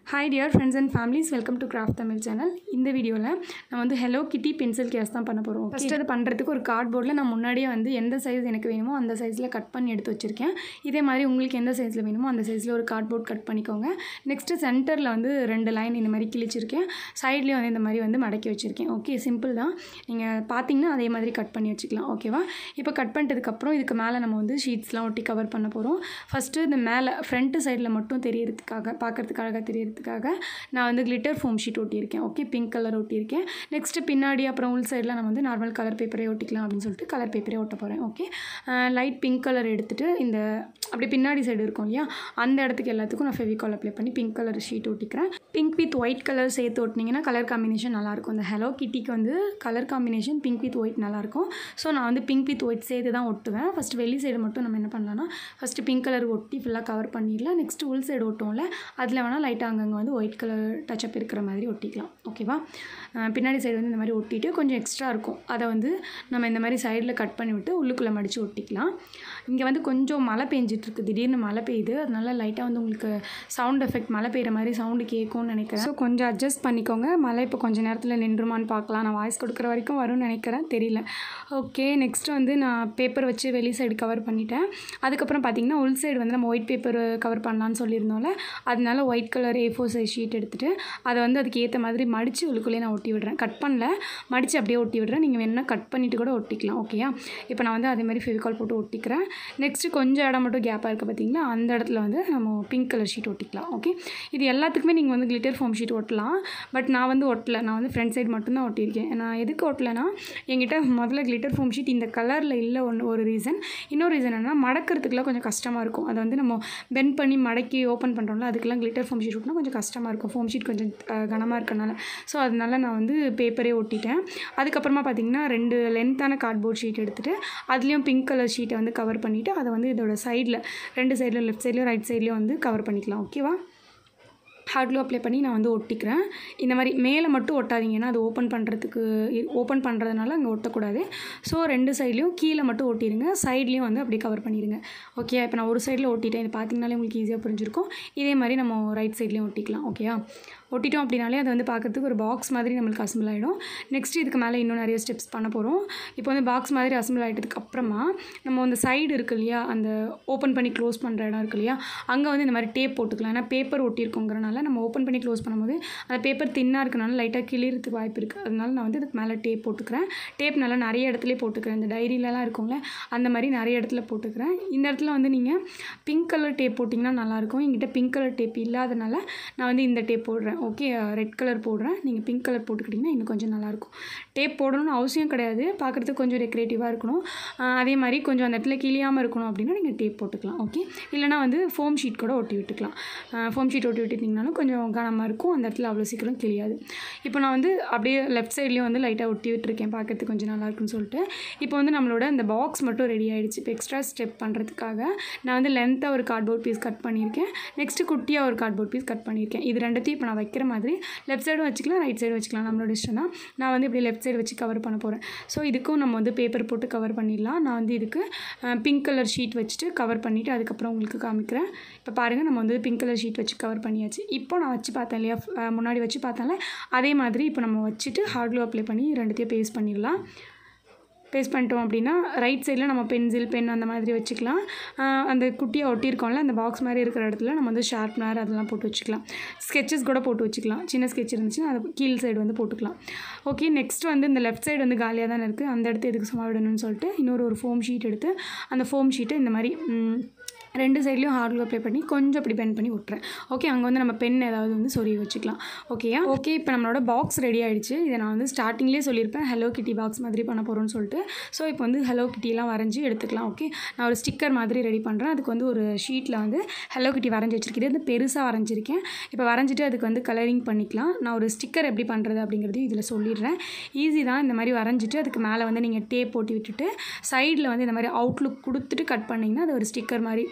hi dear friends and families welcome to craft Tamil channel இந்த வீடியோவில் நான் வந்து ஹெலோ கிட்டி பென்சில் கேஸ் தான் பண்ண போகிறோம் ஃபஸ்ட் அது பண்ணுறதுக்கு ஒரு கார்ட்போர்டில் நான் முன்னாடியே வந்து எந்த சைஸ் எனக்கு வேணுமோ அந்த சைஸில் கட் பண்ணி எடுத்து வச்சுருக்கேன் இதே மாதிரி உங்களுக்கு எந்த சைஸில் வேணுமோ அந்த சைஸில் ஒரு கார்ட்போர்ட் கட் பண்ணிக்கோங்க நெக்ஸ்ட்டு சென்டரில் வந்து ரெண்டு லைன் இந்த மாதிரி கிழிச்சிருக்கேன் சைட்லேயும் வந்து இந்த மாதிரி வந்து மடக்கி வச்சுருக்கேன் ஓகே சிம்பிள் தான் நீங்கள் பார்த்தீங்கன்னா அதே மாதிரி கட் பண்ணி வச்சுக்கலாம் ஓகேவா இப்போ கட் பண்ணிட்டதுக்கப்புறம் இதுக்கு மேலே நம்ம வந்து ஷீட்ஸ்லாம் ஒட்டி கவர் பண்ண போகிறோம் ஃபஸ்ட்டு இந்த மேலே ஃப்ரண்ட்டு சைடில் மட்டும் தெரியறதுக்காக பார்க்கறதுக்காக தெரியறதுக்காக நான் வந்து கிளிட்டர் ஃபோம் ஷீட் ஒட்டியிருக்கேன் ஓகே பிங்க் கலர் ஒட்டியிருக்கேன் நெக்ஸ்ட்டு பின்னாடி அப்புறம் உள் சைடில் நான் வந்து நார்மல் கலர் பேப்பரே ஒட்டிக்கலாம் அப்படின்னு சொல்லிட்டு கலர் பேப்பரே ஒட்ட போகிறேன் ஓகே லைட் பிங்க் கலர் எடுத்துகிட்டு இந்த அப்படி பின்னாடி சைடு இருக்கும் இல்லையா அந்த இடத்துக்கு எல்லாத்துக்கும் நான் ஃபெவிகால் அப்ளை பண்ணி பிங்க் கலர் ஷீட் ஒட்டிக்கிறேன் பிங்க் வித் ஒயிட் கலர் சேர்த்து ஒட்டினீங்கன்னா கலர் காம்பினேஷன் நல்லாயிருக்கும் இந்த ஹலோ கிட்டிக்கு வந்து colour combination pink with white நல்லாயிருக்கும் ஸோ நான் வந்து பிங்க் வித் ஒயிட் சேர்த்து தான் ஒட்டுவேன் ஃபஸ்ட் வெளி சைடு மட்டும் நம்ம என்ன பண்ணலாம்னா ஃபஸ்ட்டு பிங்க் கலர் ஒட்டி ஃபுல்லாக கவர் பண்ணிடலாம் நெக்ஸ்ட் உள் சைடு ஒட்டுவோம்ல அதில் வேணால் லைட்டாக அங்கங்கே வந்து ஒயிட் கலர் டச்சப் இருக்கிற மாதிரி ஒட்டிக்கலாம் ஓகேவா அஹ் பின்னாடி சைடு வந்து இந்த மாதிரி ஒட்டிட்டு கொஞ்சம் எக்ஸ்ட்ரா இருக்கும் அதை வந்து நம்ம இந்த மாதிரி சைடில் கட் பண்ணி விட்டு உள்ளுக்குள்ளே மடித்து ஒட்டிக்கலாம் இங்கே வந்து கொஞ்சம் மழை பெஞ்சிட்ருக்கு திடீர்னு மழை பெய்யுது அதனால லைட்டாக வந்து உங்களுக்கு சவுண்ட் எஃபெக்ட் மழை பெய்கிற மாதிரி சவுண்டு கேட்கும்னு நினைக்கிறேன் ஸோ கொஞ்சம் அட்ஜஸ்ட் பண்ணிக்கோங்க மழை இப்போ கொஞ்சம் நேரத்தில் நின்றுமான்னு பார்க்கலாம் நான் வாய்ஸ் கொடுக்குற வரைக்கும் வரும்னு நினைக்கிறேன் தெரியல ஓகே நெக்ஸ்ட் வந்து நான் பேப்பர் வச்சு வெளி சைடு கவர் பண்ணிட்டேன் அதுக்கப்புறம் பார்த்தீங்கன்னா உள் சைடு வந்து நம்ம ஒயிட் பேப்பர் கவர் பண்ணலான்னு சொல்லியிருந்தோம்ல அதனால white colour A four size sheet எடுத்துகிட்டு அதை வந்து அதுக்கு ஏற்ற மாதிரி மடித்து உள்ளுக்குள்ளேயே நான் ஒட்டி விடுறேன் கட் பண்ணல மடித்து அப்படியே ஒட்டி விடுறேன் நீங்கள் வேணும்னா கட் பண்ணிவிட்டு கூட ஒட்டிக்கலாம் ஓகேயா இப்போ நான் வந்து அதே மாதிரி ஃபெவிகால் போட்டு ஒட்டிக்கிறேன் நெக்ஸ்ட்டு கொஞ்சம் இடம் மட்டும் கேப்பாக இருக்குது பார்த்தீங்களா அந்த இடத்துல வந்து நம்ம பிங்க் கலர் ஷீட் ஒட்டிக்கலாம் ஓகே இது எல்லாத்துக்குமே நீங்கள் வந்து கிளிட்டர் ஃபோம் ஷீட் ஒட்டலாம் பட் நான் வந்து ஒட்டலை நான் வந்து ஃப்ரண்ட் சைடு மட்டும்தான் ஒட்டியிருக்கேன் நான் எதுக்கு ஒட்டலைன்னா என்கிட்ட முதல்ல கிளிட்டர் ஃபோம் ஷீட் இந்த கலரில் இல்லை ஒன்று ஒரு ரீசன் இன்னொரு ரீசன் என்னன்னா மடக்கிறதுக்குலாம் கொஞ்சம் கஷ்டமாக இருக்கும் அதை வந்து நம்ம பெண்ட் பண்ணி மடக்கி ஓப்பன் பண்ணுறோம்ல அதுக்கெல்லாம் கிளிட்டர் ஃபோம் ஷீட் ஒட்டினா கொஞ்சம் கஷ்டமாக இருக்கும் ஃபோம் ஷீட் கொஞ்சம் அஹ், கனமாக இருக்கனால ஸோ அதனால நான் வந்து பேப்பரே ஒட்டிட்டேன் அதுக்கப்புறமா பார்த்தீங்கன்னா ரெண்டு லென்த்தான கார்ட்போர்ட் ஷீட் எடுத்துகிட்டு அதுலேயும் பிங்க் கலர் ஷீட்டை வந்து கவர் பண்ணிவிட்டு அதை வந்து இதோட சைடில் ரெண்டு சைடில் லெஃப்ட் சைட்லேயும் ரைட் சைட்லேயும் வந்து கவர் பண்ணிக்கலாம் ஓகேவா ஹார்ட் க்ளூ அப்ளை பண்ணி நான் வந்து ஒட்டிக்கிறேன் இந்த மாதிரி மேலே மட்டும் ஒட்டாதீங்கன்னா அது ஓப்பன் பண்ணுறதுக்கு ஓப்பன் பண்ணுறதுனால அங்கே ஒட்டக்கூடாது ஸோ ரெண்டு சைட்லேயும் கீழே மட்டும் ஒட்டிடுங்க சைட்லேயும் வந்து அப்படியே கவர் பண்ணிடுங்க ஓகே இப்போ நான் ஒரு சைடில் ஒட்டிட்டேன் இது பார்த்தீங்கனாலே உங்களுக்கு ஈஸியாக புரிஞ்சிருக்கும் இதே மாதிரி நம்ம ரைட் சைட்லேயும் ஒட்டிக்கலாம் ஓகேயா ஒட்டிட்டோம் அப்படின்னாலே அது வந்து பார்க்கறதுக்கு ஒரு பாக்ஸ் மாதிரி நம்மளுக்கு அசம்பிள் ஆகிடும் நெக்ஸ்ட் இதுக்கு மேலே இன்னும் நிறைய ஸ்டெப்ஸ் பண்ண போகிறோம் இப்போ வந்து பாக்ஸ் மாதிரி அசம்பிள் ஆகிட்டதுக்கு அப்புறமா நம்ம அந்த சைடு இருக்கு இல்லையா அந்த ஓப்பன் பண்ணி க்ளோஸ் பண்ணுற இடம் இருக்கு இல்லையா அங்கே வந்து இந்த மாதிரி டேப் போட்டுக்கலாம் ஏன்னா பேப்பர் ஒட்டியிருக்கோங்கிறனால நம்ம ஓப்பன் பண்ணி க்ளோஸ் பண்ணும்போது அந்த பேப்பர் தின்னாக இருக்கனால லைட்டாக கிளியறதுக்கு வாய்ப்பு இருக்குது அதனால நான் வந்து இதுக்கு மேலே டேப் போட்டுக்கிறேன் டேப் நல்லா நிறைய இடத்துலையே போட்டுக்கிறேன் இந்த டைரியிலலாம் இருக்கும்ல அந்த மாதிரி நிறைய இடத்துல போட்டுக்கிறேன் இந்த இடத்துல வந்து நீங்கள் பிங்க் கலர் டேப் போட்டிங்கன்னா நல்லாயிருக்கும் என்கிட்ட பிங்க் கலர் டேப் இல்லாதனால நான் வந்து இந்த டேப் போடுறேன் ஓகே ரெட் கலர் போடுறேன் நீங்கள் பிங்க் கலர் போட்டுக்கிட்டிங்கன்னா இன்னும் கொஞ்சம் நல்லாயிருக்கும் டேப் போடணும்னு அவசியம் கிடையாது பார்க்குறதுக்கு கொஞ்சம் டெக்கரேட்டிவாக இருக்கணும் ஆஹ் அதே மாதிரி கொஞ்சம் அந்த இடத்துல கிளியாமல் இருக்கணும் அப்படின்னா நீங்கள் டேப் போட்டுக்கலாம் ஓகே இல்லைனா வந்து ஃபோம் ஷீட் கூட ஒட்டி விட்டுக்கலாம் ஃபோம் ஷீட் ஒட்டி விட்டுட்டிங்கனாலும் கொஞ்சம் கனமாக இருக்கும் அந்த இடத்துல அவ்வளோ சீக்கிரம் கிளியாது இப்போ நான் வந்து அப்படியே லெஃப்ட் சைட்லேயும் வந்து லைட்டாக ஒட்டி விட்டுருக்கேன் பார்க்கறதுக்கு கொஞ்சம் நல்லா இருக்குன்னு சொல்லிட்டு இப்போ வந்து நம்மளோட அந்த பாக்ஸ் மட்டும் ரெடி ஆகிடுச்சு இப்போ எக்ஸ்ட்ரா ஸ்டெப் பண்ணுறதுக்காக நான் வந்து லென்த்தாக ஒரு கார்ட்போர்ட் பீஸ் கட் பண்ணியிருக்கேன் நெக்ஸ்ட்டு குட்டியாக ஒரு கார்ட்போர்ட் பீஸ் கட் பண்ணியிருக்கேன் இது ரெண்டுத்தையும் இப்போ நான் வைக்கிற மாதிரி லெஃப்ட் சைடும் வச்சுக்கலாம் ரைட் சைடு வச்சுக்கலாம் நம்மளோட இஷ்டம் தான் நான் வந்து இப்படி லெஃப்ட் சைடு வச்சு கவர் பண்ண போகிறேன் ஸோ இதுக்கும் நம்ம வந்து பேப்பர் போட்டு கவர் பண்ணிடலாம் நான் வந்து இதுக்கு பிங்க் கலர் ஷீட் வச்சுட்டு கவர் பண்ணிவிட்டு அதுக்கப்புறம் உங்களுக்கு காமிக்கிறேன் இப்போ பாருங்கள் நம்ம வந்து பிங்க் கலர் ஷீட் வச்சு கவர் பண்ணியாச்சு இப்போ நான் வச்சு பார்த்தேன் இல்லையா அஹ் முன்னாடி வச்சு பார்த்தேன்ல அதே மாதிரி இப்போ நம்ம வச்சுட்டு ஹார்ட் க்ளூ அப்ளை பண்ணி ரெண்டுத்தையும் பேஸ்ட் பண்ணிடலாம் பேஸ்ட் பண்ணிட்டோம் அப்படின்னா ரைட் சைடில் நம்ம பென்சில் பென் அந்த மாதிரி வச்சுக்கலாம் ஆஹ் அந்த குட்டியாக ஒட்டியிருக்கோம்ல அந்த பாக்ஸ் மாதிரி இருக்கிற இடத்துல நம்ம வந்து ஷார்ப்னர் அதெல்லாம் போட்டு வச்சுக்கலாம் ஸ்கெச்சஸ் கூட போட்டு வச்சுக்கலாம் சின்ன ஸ்கெட்ச் இருந்துச்சுன்னா அது கீழ் சைடு வந்து போட்டுக்கலாம் ஓகே நெக்ஸ்ட் வந்து இந்த லெஃப்ட் சைடு வந்து காலியாக தானே இருக்குது அந்த இடத்த எதுக்கு சும்மா விடணும்னு சொல்லிட்டு இன்னொரு ஒரு ஃபோம் ஷீட் எடுத்து அந்த ஃபோம் ஷீட்டை இந்த மாதிரி ம், ரெண்டு சைட்லேயும் ஹார்ட் க்ளூ அப்ளை பண்ணி கொஞ்சம் அப்படி பெண்ட் பண்ணி விட்றேன் ஓகே அங்கே வந்து நம்ம பென் ஏதாவது வந்து சொருகி வச்சுக்கலாம் ஓகேயா ஓகே இப்போ நம்மளோட பாக்ஸ் ரெடி ஆயிடுச்சு இதை நான் வந்து ஸ்டார்டிங்லேயே சொல்லியிருப்பேன் ஹலோ கிட்டி பாக்ஸ் மாதிரி பண்ண போகிறோம்னு சொல்லிட்டு ஸோ இப்போ வந்து ஹலோ கிட்டிலாம் வரைஞ்சி எடுத்துக்கலாம் ஓகே நான் ஒரு ஸ்டிக்கர் மாதிரி ரெடி பண்ணுறேன் அதுக்கு வந்து ஒரு ஷீட்டில் வந்து ஹலோ கிட்டி வரைஞ்சி வச்சிருக்கேன் இது வந்து பெருசாக வரைஞ்சிருக்கேன் இப்போ வரைஞ்சிட்டு அதுக்கு வந்து கலரிங் பண்ணிக்கலாம் நான் ஒரு ஸ்டிக்கர் எப்படி பண்ணுறது அப்படிங்கிறது இதில் சொல்லிடுறேன் ஈஸி தான் இந்த மாதிரி வரைஞ்சிட்டு அதுக்கு மேலே வந்து நீங்கள் டேப் போட்டு விட்டுட்டு சைடில் வந்து இந்த மாதிரி அவுட்லுக் கொடுத்துட்டு கட் பண்ணிங்கன்னா அது ஒரு ஸ்டிக்கர் மாதிரி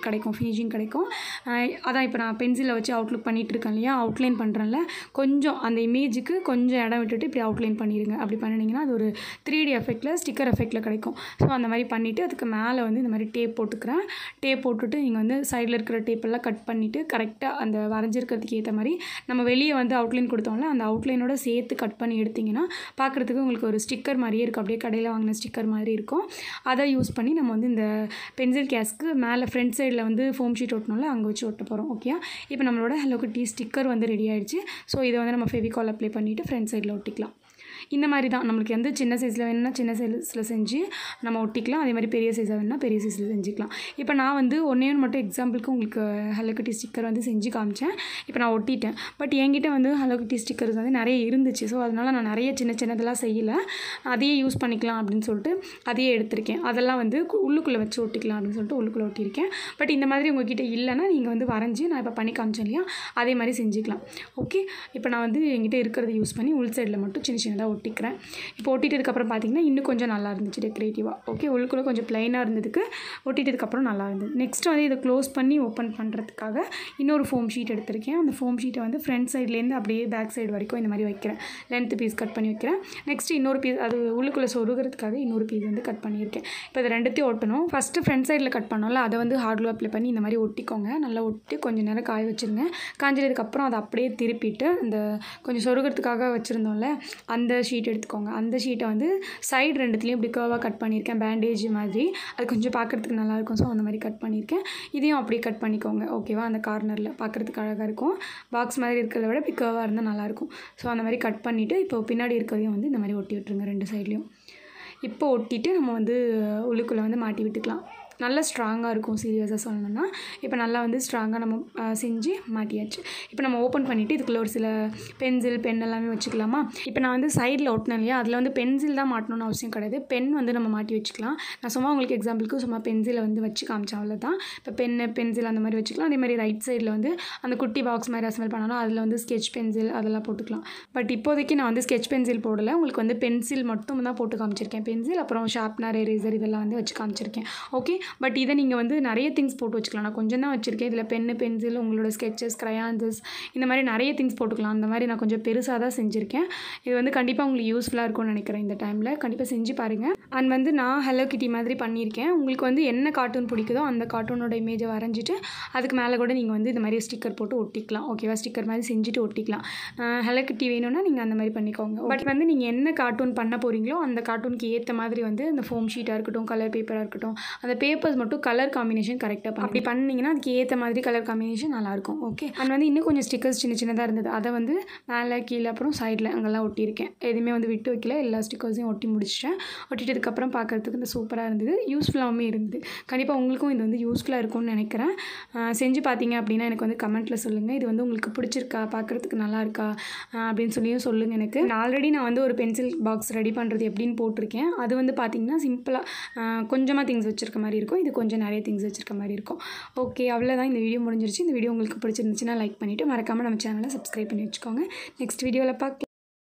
கிடைக்கும் ஃபினிஷிங் கிடைக்கும் ஆஹ் அதான் இப்போ நான் பென்சிலை வச்சு அவுட்லுக் பண்ணிகிட்டு இருக்கேன் இல்லையா அவுட்லைன் பண்ணுறேன்ல கொஞ்சம் அந்த இமேஜுக்கு கொஞ்சம் இடம் விட்டுட்டு இப்படி அவுட்லைன் பண்ணிடுங்க அப்படி பண்ணினீங்கன்னா அது ஒரு த்ரீ டி எஃபெக்டில் ஸ்டிக்கர் எஃபெக்டில் கிடைக்கும் ஸோ அந்த மாதிரி பண்ணிவிட்டு அதுக்கு மேலே வந்து இந்த மாதிரி டேப் போட்டுக்கிறேன் டேப் போட்டுட்டு நீங்கள் வந்து சைடில் இருக்கிற டேப்பெல்லாம் கட் பண்ணிவிட்டு கரெக்டாக அந்த வரைஞ்சிருக்கிறதுக்கு ஏற்ற மாதிரி நம்ம வெளியே வந்து அவுட்லைன் கொடுத்தோம்ல அந்த அவுட்லைனோட சேர்த்து கட் பண்ணி எடுத்திங்கன்னா பார்க்குறதுக்கு உங்களுக்கு ஒரு ஸ்டிக்கர் மாதிரியே இருக்கும் அப்படியே கடையில் வாங்கின ஸ்டிக்கர் மாதிரி இருக்கும் அதை யூஸ் பண்ணி நம்ம வந்து இந்த பென்சில் கேஸ்க்கு மேலே ஃப்ரண்ட் சைடில் வந்து ஃபோம் ஷீட் ஒட்டணும்ல அங்கே வச்சு ஒட்ட போகிறோம் ஓகே இப்போ நம்மளோட ஹலோ குட்டி ஸ்டிக்கர் வந்து ரெடி ஆயிடுச்சு ஸோ இதை வந்து நம்ம ஃபெவிகால் அப்ளை பண்ணிவிட்டு ஃப்ரண்ட் சைடில் ஒட்டிக்கலாம் இந்த மாதிரி தான் நம்மளுக்கு எந்த சின்ன சைஸில் வேணும்னா சின்ன சைஸில் செஞ்சு நம்ம ஒட்டிக்கலாம் அதே மாதிரி பெரிய சைஸாக வேணும்னா பெரிய சைஸில் செஞ்சுக்கலாம் இப்போ நான் வந்து ஒன்றே ஒன்று மட்டும் எக்ஸாம்பிளுக்கு உங்களுக்கு ஹலோ குட்டி ஸ்டிக்கர் வந்து செஞ்சு காமிச்சேன் இப்போ நான் ஒட்டிட்டேன் பட் என்கிட்ட வந்து ஹலோ குட்டி ஸ்டிக்கர்ஸ் வந்து நிறைய இருந்துச்சு ஸோ அதனால் நான் நிறைய சின்ன சின்னதெல்லாம் செய்யலை அதையே யூஸ் பண்ணிக்கலாம் அப்படின்னு சொல்லிட்டு அதையே எடுத்திருக்கேன் அதெல்லாம் வந்து கு- உள்ளுக்குள்ளே வச்சு ஒட்டிக்கலாம் அப்படின்னு சொல்லிட்டு உள்ளுக்குள்ளே ஒட்டியிருக்கேன் பட் இந்த மாதிரி உங்ககிட்ட இல்லைன்னா நீங்கள் வந்து வரைஞ்சி நான் இப்போ பண்ணி காமிச்சேன் இல்லையா அதே மாதிரி செஞ்சுக்கலாம் ஓகே இப்போ நான் வந்து என்கிட்ட இருக்கிறத யூஸ் பண்ணி உள் சைடில் மட்டும் சின்ன சின்னதாக ஒட்டிக்கிறேன் இப்போ ஒட்டிட்டதுக்கப்புறம் பார்த்தீங்கன்னா இன்னும் கொஞ்சம் நல்லா இருந்துச்சு டெக்கரேட்டிவாக ஓகே உள்ளுக்குள்ளே கொஞ்சம் ப்ளைனாக இருந்ததுக்கு ஒட்டிட்டதுக்கப்புறம் நல்லா இருந்தது நெக்ஸ்ட் வந்து இதை க்ளோஸ் பண்ணி ஓப்பன் பண்ணுறதுக்காக இன்னொரு ஃபோம் ஷீட் எடுத்திருக்கேன் அந்த ஃபோம் ஷீட்டை வந்து ஃப்ரண்ட் சைட்லேருந்து அப்படியே பேக் சைடு வரைக்கும் இந்த மாதிரி வைக்கிறேன் லென்த் பீஸ் கட் பண்ணி வைக்கிறேன் நெக்ஸ்ட் இன்னொரு பீஸ் அது உள்ளுக்குள்ளே சொருகிறதுக்காக இன்னொரு பீஸ் வந்து கட் பண்ணியிருக்கேன் இப்போ இது ரெண்டுத்தையும் ஒட்டணும் ஃபஸ்ட்டு ஃப்ரண்ட் சைடில் கட் பண்ணோம்ல அதை வந்து ஹார்ட் glue அப்ளை பண்ணி இந்த மாதிரி ஒட்டிக்கோங்க நல்லா ஒட்டி கொஞ்சம் நேரம் காய வச்சுருங்க காஞ்சதுக்கப்புறம் அதை அப்படியே திருப்பிட்டு அந்த கொஞ்சம் சொருகிறதுக்காக வச்சுருந்தோம்ல அந்த ஷீட் எடுத்துக்கோங்க அந்த ஷீட்டை வந்து சைடு ரெண்டுத்துலேயும் இப்படி கர்வாக கட் பண்ணியிருக்கேன் பேண்டேஜ் மாதிரி அது கொஞ்சம் பார்க்குறதுக்கு நல்லாயிருக்கும் ஸோ அந்த மாதிரி கட் பண்ணியிருக்கேன் இதையும் அப்படியே கட் பண்ணிக்கோங்க ஓகேவா அந்த கார்னரில் பார்க்குறதுக்கு அழகாக இருக்கும் பாக்ஸ் மாதிரி இருக்கிறத விட இப்படி கர்வாக இருந்தால் நல்லாயிருக்கும் ஸோ அந்த மாதிரி கட் பண்ணிவிட்டு இப்போ பின்னாடி இருக்கிறதையும் வந்து இந்த மாதிரி ஒட்டி விட்டுருங்க ரெண்டு சைட்லேயும் இப்போ ஒட்டிட்டு நம்ம வந்து உள்ளுக்குள்ளே வந்து மாட்டி விட்டுக்கலாம் நல்லா ஸ்ட்ராங்காக இருக்கும் சீரியஸாக சொல்லணும்னா இப்போ நல்லா வந்து ஸ்ட்ராங்காக நம்ம அஹ், செஞ்சு மாட்டியாச்சு இப்போ நம்ம ஓப்பன் பண்ணிவிட்டு இதுக்குள்ளே ஒரு சில பென்சில் பென் எல்லாமே வச்சுக்கலாமா இப்போ நான் வந்து சைடில் ஒட்டினேன் இல்லையா அதில் வந்து பென்சில் தான் மாட்டணும்னு அவசியம் கிடையாது பென் வந்து நம்ம மாட்டி வச்சுக்கலாம் நான் சும்மா உங்களுக்கு எக்ஸாம்பிளுக்கு சும்மா பென்சிலை வந்து வச்சு காமிச்சேன் அவ்வளோதான் இப்போ பென்னு பென்சில் அந்த மாதிரி வச்சுக்கலாம் அதே மாதிரி ரைட் சைடில் வந்து அந்த குட்டி பாக்ஸ் மாதிரி அசம்பிள் பண்ணாலும் அதில் வந்து ஸ்கெச் பென்சில் அதெல்லாம் போட்டுக்கலாம் பட் இப்போதைக்கு நான் வந்து ஸ்கெச் பென்சில் போடலை உங்களுக்கு வந்து பென்சில் மட்டும் தான் போட்டு காமிச்சிருக்கேன் பென்சில் அப்புறம் ஷார்ப்னர் எரேசர் இதெல்லாம் வந்து வச்சு காமிச்சிருக்கேன் ஓகே பட் இதை நீங்கள் வந்து நிறைய திங்ஸ் போட்டு வச்சுக்கலாம் நான் கொஞ்சம் தான் வச்சுருக்கேன் இதில் பென்னு பென்சில் உங்களோட ஸ்கெச்சஸ் க்ரையான்சஸ் இந்த மாதிரி நிறைய திங்ஸ் போட்டுக்கலாம் அந்த மாதிரி நான் கொஞ்சம் பெருசாக தான் செஞ்சுருக்கேன் இது வந்து கண்டிப்பாக உங்களுக்கு யூஸ்ஃபுல்லாக இருக்கும்னு நினைக்கிறேன் இந்த டைமில் கண்டிப்பாக செஞ்சு பாருங்கள் அண்ட் வந்து நான் ஹலோ கிட்டி மாதிரி பண்ணியிருக்கேன் உங்களுக்கு வந்து என்ன கார்ட்டூன் பிடிக்குதோ அந்த கார்ட்டூனோட இமேஜை வரைஞ்சிட்டு அதுக்கு மேலே கூட நீங்கள் வந்து இந்த மாதிரி ஸ்டிக்கர் போட்டு ஒட்டிக்கலாம் ஓகேவா ஸ்டிக்கர் மாதிரி செஞ்சுட்டு ஒட்டிக்கலாம் ஹலோ கிட்டி வேணும்னா நீங்கள் அந்த மாதிரி பண்ணிக்கோங்க பட் வந்து நீங்கள் என்ன கார்ட்டூன் பண்ண போகிறீங்களோ அந்த கார்ட்டூனுக்கு ஏற்ற மாதிரி வந்து அந்த ஃபோம் ஷீட்டாக இருக்கட்டும் கலர் பேப்பராக இருக்கட்டும் அந்த பேப்பர்ஸ் மட்டும் கலர் காம்பினேஷன் கரெக்டாக பண்ணி அப்படி பண்ணிங்கன்னா அதுக்கு ஏற்ற மாதிரி கலர் காம்பினேஷன் நல்லாயிருக்கும் ஓகே அண்ட் வந்து இன்னும் கொஞ்சம் ஸ்டிக்கர்ஸ் சின்ன சின்னதாக இருந்தது அதை வந்து மேலே கீழே அப்புறம் சைடில் அங்கெல்லாம் ஒட்டியிருக்கேன் எதுவுமே வந்து விட்டு வைக்கல எல்லா ஸ்டிக்கர்ஸையும் ஒட்டி முடிச்சிட்டேன் ஒட்டிட்டதுக்கப்புறம் பார்க்குறதுக்கு இந்த சூப்பராக இருந்தது யூஸ்ஃபுல்லாகவும் இருந்தது கண்டிப்பாக உங்களுக்கும் இது வந்து யூஸ்ஃபுல்லாக இருக்கும்னு நினைக்கிறேன் ஆஹ் செஞ்சு பார்த்தீங்க அப்படின்னா எனக்கு வந்து கமெண்ட்டில் சொல்லுங்கள் இது வந்து உங்களுக்கு பிடிச்சிருக்கா பார்க்குறதுக்கு நல்லா இருக்கா ஆஹ் அப்படின்னு சொல்லியும் சொல்லுங்கள் எனக்கு ஆல்ரெடி நான் வந்து ஒரு பென்சில் பாக்ஸ் ரெடி பண்ணுறது எப்படின்னு போட்டிருக்கேன் அது வந்து பார்த்திங்கன்னா சிம்பிளாக கொஞ்சமாக திங்ஸ் வச்சுருக்க மாதிரி இருக்கும் இது கொஞ்சம் நிறைய திங்ஸ் வச்சுருக்க மாதிரி இருக்கும் ஓகே அவ்வளோதான் இந்த வீடியோ முடிஞ்சிருச்சு இந்த வீடியோ உங்களுக்கு பிடிச்சிருந்துச்சுன்னா லைக் பண்ணிவிட்டு மறக்காமல் நம்ம சேனலை சப்ஸ்கிரைப் பண்ணி வச்சுக்கோங்க நெக்ஸ்ட் வீடியோவில் பார்க்கலாம்